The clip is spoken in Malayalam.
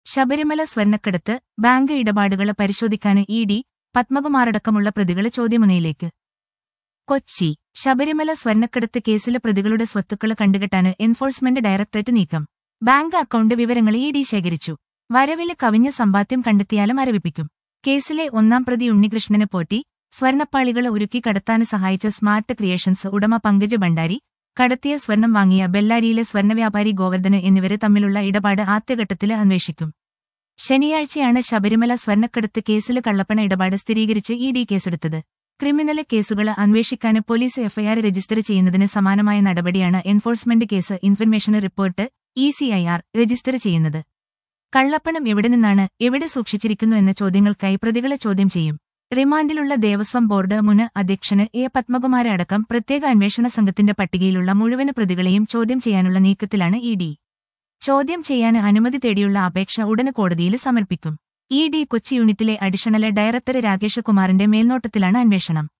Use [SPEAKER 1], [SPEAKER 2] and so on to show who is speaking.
[SPEAKER 1] ശബരിമല സ്വർണ്ണക്കടത്ത് ബാങ്ക് ഇടപാടുകളെ പരിശോധിക്കാന് ഇ ഡി പത്മകുമാറടക്കമുള്ള പ്രതികളെ ചോദ്യമുനയിലേക്ക് കൊച്ചി ശബരിമല സ്വർണ്ണക്കടത്ത് കേസിലെ പ്രതികളുടെ സ്വത്തുക്കള് കണ്ടുകെട്ടാന് എൻഫോഴ്സ്മെന്റ് ഡയറക്ടറേറ്റ് നീക്കം ബാങ്ക് അക്കൗണ്ട് വിവരങ്ങൾ ഇ ഡി ശേഖരിച്ചു വരവില് കവിഞ്ഞ സമ്പാദ്യം കണ്ടെത്തിയാലും മരവിപ്പിക്കും കേസിലെ ഒന്നാം പ്രതി ഉണ്ണികൃഷ്ണനെ പോറ്റി സ്വർണ്ണപ്പാളികളെ ഒരുക്കി കടത്താന് സഹായിച്ച സ്മാർട്ട് ക്രിയേഷൻസ് ഉടമ പങ്കജ് ഭണ്ഡാരി കടത്തിയ സ്വർണം വാങ്ങിയ ബെല്ലാരിയിലെ സ്വർണ്ണവ്യാപാരി ഗോവർദ്ധന് എന്നിവരെ തമ്മിലുള്ള ഇടപാട് ആദ്യഘട്ടത്തില് അന്വേഷിക്കും ശനിയാഴ്ചയാണ് ശബരിമല സ്വർണ്ണക്കടത്ത് കേസില് കള്ളപ്പണ ഇടപാട് സ്ഥിരീകരിച്ച് ഇ ഡി കേസെടുത്തത് ക്രിമിനൽ കേസുകൾ അന്വേഷിക്കാന് പോലീസ് എഫ്ഐആർ രജിസ്റ്റർ ചെയ്യുന്നതിന് സമാനമായ നടപടിയാണ് enforcement case information report ECIR register ചെയ്യുന്നത് കള്ളപ്പണം എവിടെ നിന്നാണ് എവിടെ സൂക്ഷിച്ചിരിക്കുന്നു എന്ന ചോദ്യങ്ങൾക്കായി പ്രതികളെ ചോദ്യം ചെയ്യും റിമാൻഡിലുള്ള ദേവസ്വം ബോർഡ് മുൻ അധ്യക്ഷന് എ പത്മകുമാരെ അടക്കം പ്രത്യേക അന്വേഷണ സംഘത്തിന്റെ പട്ടികയിലുള്ള മുഴുവൻ പ്രതികളെയും ചോദ്യം ചെയ്യാനുള്ള നീക്കത്തിലാണ് ഇ ഡി ചോദ്യം ചെയ്യാൻ അനുമതി തേടിയുള്ള അപേക്ഷ ഉടനെ കോടതിയിൽ സമർപ്പിക്കും ഇ ഡി കൊച്ചി യൂണിറ്റിലെ അഡീഷണൽ ഡയറക്ടർ രാകേഷ് കുമാറിന്റെ മേൽനോട്ടത്തിലാണ് അന്വേഷണം